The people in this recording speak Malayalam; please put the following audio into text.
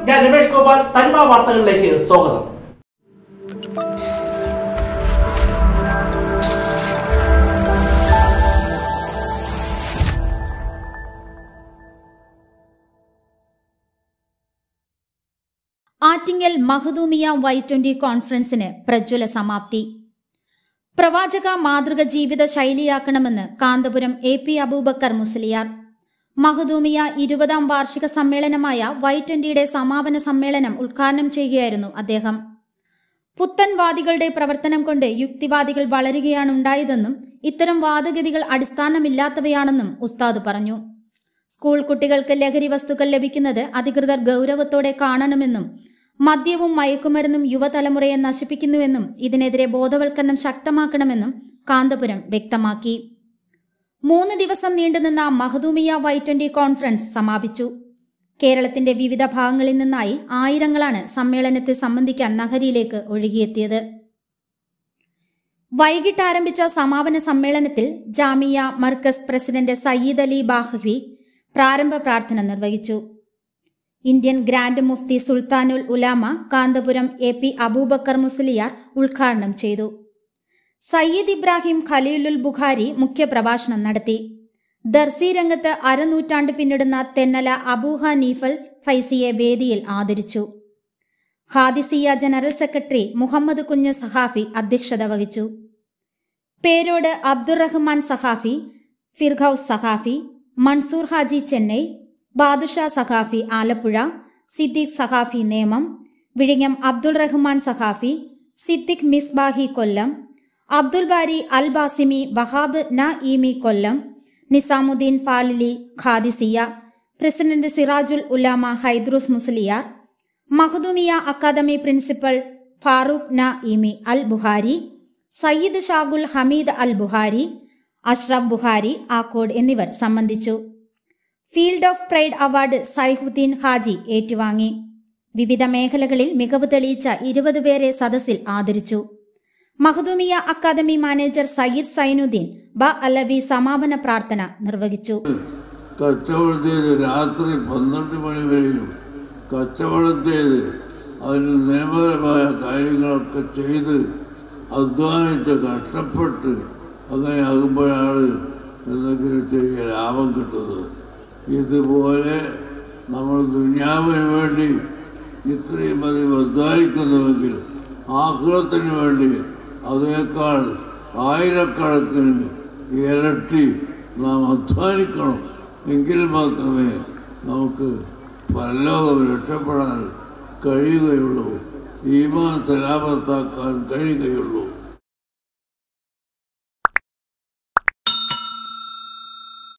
ഞാൻ രമേഷ് ഗോപാൽ തനിമ വാർത്തകളിലേക്ക് സ്വാഗതം ആറ്റിങ്ങൽ മഹദൂമിയ വൈ ട്വന്റി കോൺഫറൻസിന് പ്രജ്വല സമാപ്തി പ്രവാചക മാതൃക ജീവിത ശൈലിയാക്കണമെന്ന് കാന്തപുരം എ പി അബൂബക്കർ മുസ്ലിയാർ മഹദൂമിയ ഇരുപതാം വാർഷിക സമ്മേളനമായ വൈ ട്വന്റിയുടെ സമാപന സമ്മേളനം ഉദ്ഘാടനം ചെയ്യുകയായിരുന്നു അദ്ദേഹം പുത്തൻവാദികളുടെ പ്രവർത്തനം കൊണ്ട് യുക്തിവാദികൾ വളരുകയാണ് ഉണ്ടായതെന്നും ഇത്തരം വാദഗതികൾ അടിസ്ഥാനമില്ലാത്തവയാണെന്നും ഉസ്താദ് പറഞ്ഞു സ്കൂൾ കുട്ടികൾക്ക് ലഹരി വസ്തുക്കൾ ലഭിക്കുന്നത് അധികൃതർ ഗൗരവത്തോടെ കാണണമെന്നും മദ്യവും മയക്കുമരുന്നും യുവതലമുറയെ നശിപ്പിക്കുന്നുവെന്നും ഇതിനെതിരെ ബോധവൽക്കരണം ശക്തമാക്കണമെന്നും കാന്തപുരം വ്യക്തമാക്കി മൂന്ന് ദിവസം നീണ്ടുനിന്ന മഹദൂമിയ വൈ ട്വന്റി കോൺഫറൻസ് സമാപിച്ചു കേരളത്തിന്റെ വിവിധ ഭാഗങ്ങളിൽ നിന്നായി ആയിരങ്ങളാണ് സമ്മേളനത്തെ സംബന്ധിക്കാൻ നഗരിയിലേക്ക് ഒഴുകിയെത്തിയത് വൈകിട്ട് ആരംഭിച്ച സമാപന സമ്മേളനത്തിൽ ജാമിയ മർക്കസ് പ്രസിഡന്റ് സയ്യിദ് അലി ബാഹവി പ്രാരംഭ പ്രാർത്ഥന നിർവഹിച്ചു Indian grand Mufti Sultanul Ulama Kanthapuram A P Aboobacker Musliyar ഉദ്ഘാടനം ചെയ്തു സയ്യിദ് ഇബ്രാഹിം ഖലീലുൽ ബുഖാരി മുഖ്യപ്രഭാഷണം നടത്തി ദർസി രംഗത്ത് അരനൂറ്റാണ്ട് പിന്നിടുന്ന തെന്നല അബൂഹ നീഫൽ ഫൈസിയെ വേദിയിൽ ആദരിച്ചു ഹാദിസിയ ജനറൽ സെക്രട്ടറി മുഹമ്മദ് കുഞ്ഞ് സഹാഫി അധ്യക്ഷത വഹിച്ചു പേരോട് അബ്ദുറഹ്മാൻ സഹാഫി ഫിർഹൌസ് സഹാഫി മൻസൂർ ഹാജി ചെന്നൈ ബാദുഷാ സഖാഫി ആലപ്പുഴ സിദ്ദീഖ് സഖാഫി നേമം വിഴിഞ്ഞം അബ്ദുൾ റഹ്മാൻ സഖാഫി സിദ്ദിഖ് മിസ്ബാഹി കൊല്ലം അബ്ദുൽ ബാരി അൽ Basimi Wahab Naeemi Kollam Nizamuddin Falili Khadisiya president Sirajul Ulama Haidrous Musliyar Mahdoomiya academy principal Farooq Naeemi അൽ ബുഹാരി സയ്യിദ് ഷാഗുൽ ഹമീദ് അൽ ബുഹാരി അഷ്റഫ് ബുഹാരി ആക്കോഡ് എന്നിവർ സംബന്ധിച്ചു field of pride award Saifuddin Haji ഏറ്റുവാങ്ങി വിവിധ മേഖലകളിൽ മികവ് തെളിയിച്ച ഇരുപത് പേരെ സദസ്സിൽ ആദരിച്ചു മഹദൂമിയ അക്കാദമി മാനേജർ സയ്യിദ് സൈനുദ്ദീൻ ബ അലവി സമാപന പ്രാർത്ഥന നിർവഹിച്ചു കച്ചവടം ചെയ്ത് രാത്രി പന്ത്രണ്ട് മണി വരെയും കച്ചവടം ചെയ്ത് അതിന് നിയമപരമായ കാര്യങ്ങളൊക്കെ ചെയ്ത് അധ്വാനിച്ച് കഷ്ടപ്പെട്ട് അങ്ങനെ ആകുമ്പോഴാണ് എന്തെങ്കിലും ചെറിയ ലാഭം കിട്ടുന്നത് ഇതുപോലെ നമ്മൾ ദുന്യാവിന് വേണ്ടി ഇത്രയും അധികം അധ്വാനിക്കുന്നുവെങ്കിൽ ആഹ്ലത്തിന് വേണ്ടി അതിനേക്കാൾ ആയിരക്കണക്കിന് ഇരട്ടി നാം അധ്വാനിക്കണം എങ്കിൽ മാത്രമേ നമുക്ക് പരലോകം രക്ഷപ്പെടാൻ കഴിയുകയുള്ളൂ ഈമാൻ സലാമത്താക്കാൻ കഴിയുകയുള്ളൂ